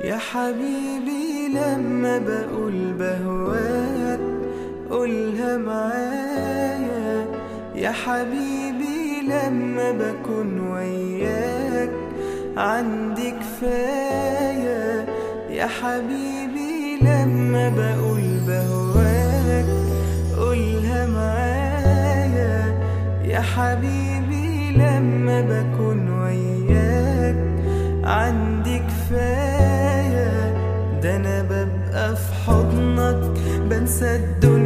يا حبيبي لما بقول بهواك قولها معايا يا حبيبي لما بكون وياك عندي كفاية يا حبيبي لما بقول بهواك قولها معايا يا حبيبي لما بكون وياك عندي كفاية ده أنا ببقى في حضنك بنسى الدنيا